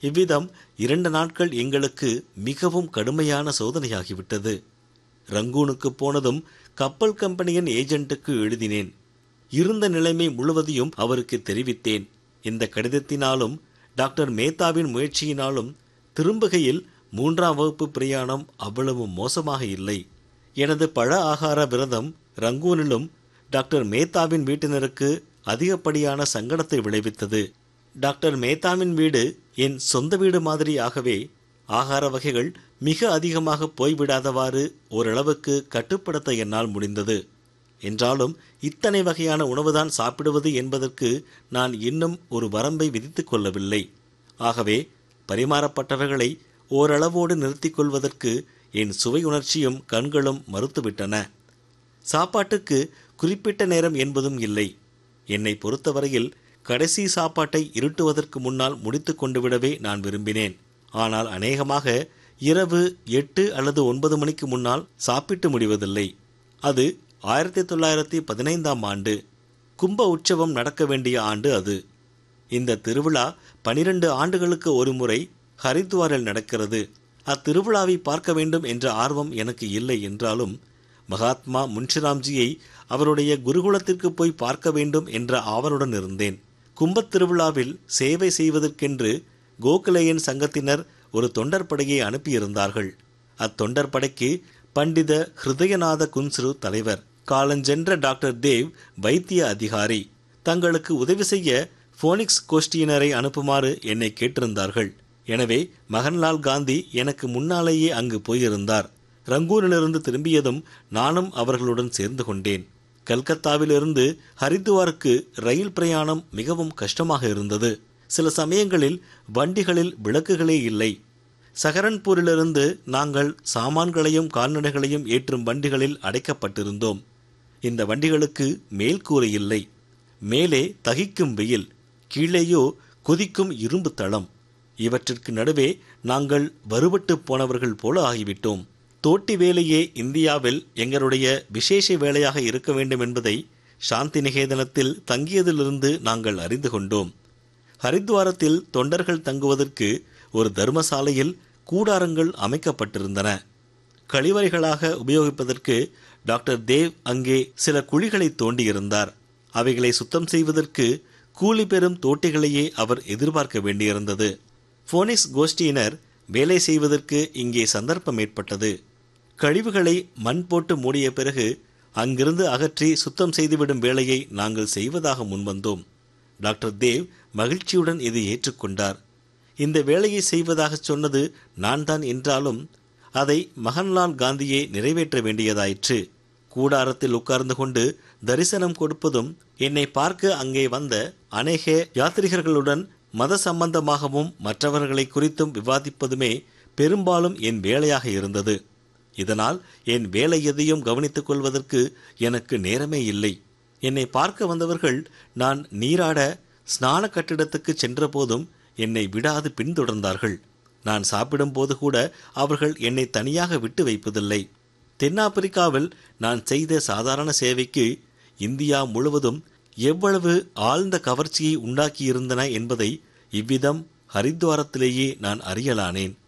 இவ்விதம் இரண்டு நாட்கள் எங்களுக்கு மிகவும் கடுமையான சோதனையாகிவிட்டது ரங்கூனுக்கு போனதும் கப்பல் கம்பெனியின் ஏஜென்ட்டுக்கு எழுதினேன் இருந்த நிலைமை முழுவதையும் அவருக்கு தெரிவித்தேன் இந்த கடிதத்தினாலும் டாக்டர் மேத்தாவின் முயற்சியினாலும் திரும்புகையில் மூன்றாம் வகுப்பு பிரயாணம் அவ்வளவு மோசமாக இல்லை எனது பழ ஆகார விரதம் ரங்கூனிலும் டாக்டர் மேத்தாவின் வீட்டினருக்கு அதிகப்படியான சங்கடத்தை விளைவித்தது டாக்டர் மேத்தாவின் வீடு என் சொந்த வீடு மாதிரியாகவே ஆகார வகைகள் மிக அதிகமாக போய்விடாதவாறு ஓரளவுக்கு கட்டுப்படுத்த என்னால் முடிந்தது என்றாலும் இத்தனை வகையான உணவுதான் சாப்பிடுவது என்பதற்கு நான் இன்னும் ஒரு வரம்பை விதித்துக் கொள்ளவில்லை ஆகவே பரிமாறப்பட்டவர்களை ஓரளவோடு நிறுத்திக் கொள்வதற்கு என் சுவை உணர்ச்சியும் கண்களும் மறுத்துவிட்டன சாப்பாட்டுக்கு குறிப்பிட்ட நேரம் என்பதும் இல்லை என்னை பொறுத்தவரையில் கடைசி சாப்பாட்டை இருட்டுவதற்கு முன்னால் முடித்து கொண்டு விடவே நான் விரும்பினேன் ஆனால் அநேகமாக இரவு எட்டு அல்லது ஒன்பது மணிக்கு முன்னால் சாப்பிட்டு முடிவதில்லை அது ஆயிரத்தி தொள்ளாயிரத்தி பதினைந்தாம் ஆண்டு கும்ப உற்சவம் நடக்க வேண்டிய ஆண்டு அது இந்த திருவிழா பனிரெண்டு ஆண்டுகளுக்கு ஒரு முறை ஹரித்வாரில் நடக்கிறது அத்திருவிழாவை பார்க்க வேண்டும் என்ற ஆர்வம் எனக்கு இல்லை என்றாலும் மகாத்மா முன்ஷிராம்ஜியை அவருடைய குருகுலத்திற்கு போய் பார்க்க வேண்டும் என்ற ஆவலுடன் இருந்தேன் கும்பத் திருவிழாவில் சேவை செய்வதற்கென்று கோகலேயன் சங்கத்தினர் ஒரு தொண்டர் படையை அனுப்பியிருந்தார்கள் அத்தொண்டர் படைக்கு பண்டித ஹிருதயநாத குன்ஸ்ரு தலைவர் காலஞ்சென்ற டாக்டர் தேவ் வைத்திய அதிகாரி தங்களுக்கு உதவி செய்ய போனிக்ஸ் கோஷ்டியினரை அனுப்புமாறு என்னை கேட்டிருந்தார்கள் எனவே மகன்லால் காந்தி எனக்கு முன்னாலேயே அங்கு போயிருந்தார் ரங்கூனிலிருந்து திரும்பியதும் நானும் அவர்களுடன் சேர்ந்து கொண்டேன் கல்கத்தாவிலிருந்து ஹரித்துவாருக்கு ரயில் பிரயாணம் மிகவும் கஷ்டமாக இருந்தது சில சமயங்களில் வண்டிகளில் விளக்குகளே இல்லை சஹரன்பூரிலிருந்து நாங்கள் சாமான்களையும் கால்நடைகளையும் ஏற்றும் வண்டிகளில் அடைக்கப்பட்டிருந்தோம் இந்த வண்டிகளுக்கு மேல்கூரை இல்லை மேலே தகிக்கும் வெயில் கீழேயோ கொதிக்கும் இரும்பு தளம் இவற்றிற்கு நடுவே நாங்கள் வருபட்டு போனவர்கள் போல ஆகிவிட்டோம் தோட்டி வேலையே இந்தியாவில் எங்களுடைய விசேஷ வேலையாக இருக்க வேண்டும் என்பதை சாந்தி நிகேதனத்தில் தங்கியதிலிருந்து நாங்கள் அறிந்து கொண்டோம் ஹரித்வாரத்தில் தொண்டர்கள் தங்குவதற்கு ஒரு தர்மசாலையில் கூடாரங்கள் அமைக்கப்பட்டிருந்தன கழிவறைகளாக உபயோகிப்பதற்கு டாக்டர் தேவ் அங்கே சில குழிகளை தோண்டியிருந்தார் அவைகளை சுத்தம் செய்வதற்கு கூலி பெறும் தோட்டிகளையே அவர் எதிர்பார்க்க வேண்டியிருந்தது போனிக்ஸ் கோஷ்டியினர் வேலை செய்வதற்கு இங்கே சந்தர்ப்பம் ஏற்பட்டது கழிவுகளை மண் போட்டு மூடிய பிறகு அங்கிருந்து அகற்றி சுத்தம் செய்துவிடும் வேலையை நாங்கள் செய்வதாக முன்வந்தோம் டாக்டர் தேவ் மகிழ்ச்சியுடன் இதை ஏற்றுக்கொண்டார் இந்த வேலையை செய்வதாக சொன்னது நான் தான் என்றாலும் அதை மகன்லால் காந்தியே நிறைவேற்ற வேண்டியதாயிற்று கூடாரத்தில் உட்கார்ந்து கொண்டு தரிசனம் கொடுப்பதும் என்னை பார்க்க அங்கே வந்த அநேக யாத்ரிகர்களுடன் மத சம்பந்தமாகவும் மற்றவர்களை குறித்தும் விவாதிப்பதுமே பெரும்பாலும் என் வேலையாக இருந்தது இதனால் என் வேலை எதையும் கவனித்துக் கொள்வதற்கு எனக்கு நேரமே இல்லை என்னை பார்க்க வந்தவர்கள் நான் நீராட ஸ்நான கட்டிடத்துக்கு சென்றபோதும் என்னை விடாது பின்தொடர்ந்தார்கள் நான் சாப்பிடும்போது கூட அவர்கள் என்னை தனியாக விட்டு வைப்பதில்லை தென்னாப்பிரிக்காவில் நான் செய்த சாதாரண சேவைக்கு இந்தியா முழுவதும் எவ்வளவு ஆழ்ந்த கவர்ச்சியை உண்டாக்கியிருந்தன என்பதை இவ்விதம் ஹரித்வாரத்திலேயே நான் அறியலானேன்